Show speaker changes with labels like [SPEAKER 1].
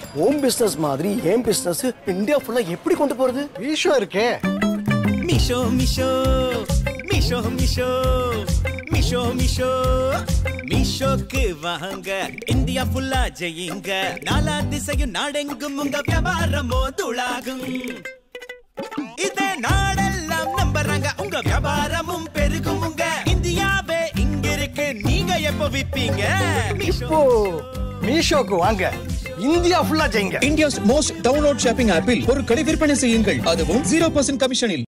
[SPEAKER 1] home business மாதிரி ஏன் business India ஃபுல்லா எப்படி கொண்டு போறது
[SPEAKER 2] மீஷோ இருக்கே
[SPEAKER 3] மிஷோ மிஷோ மிஷோ மிஷோ மிஷோ மிஷோ மிஷோக்கு வாங்க இந்தியா ஃபுல்லா ஜெயிங்க நாலா திசையும் நாடெங்கும் உங்க வியாபாரமோ துளாகும் இதே நாடெல்லாம் நம்புறாங்க உங்க வியாபாரமும் பெருகும் உங்க இந்தியாவே இங்க இருக்கு நீங்க எப்போ விப்பீங்க மீஷோ
[SPEAKER 2] இப்போ மீஷோக்கு வாங்க இந்தியா ஃபுல்லா ஜெயிங்க
[SPEAKER 4] இந்தியாஸ் மோஸ்ட் டவுன்லோட் ஷாப்பிங் ஆப்பில் பொருட்களை விற்பனை செய்யுங்கள் அதுவும் ஜீரோ பர்சன்ட் கமிஷனில்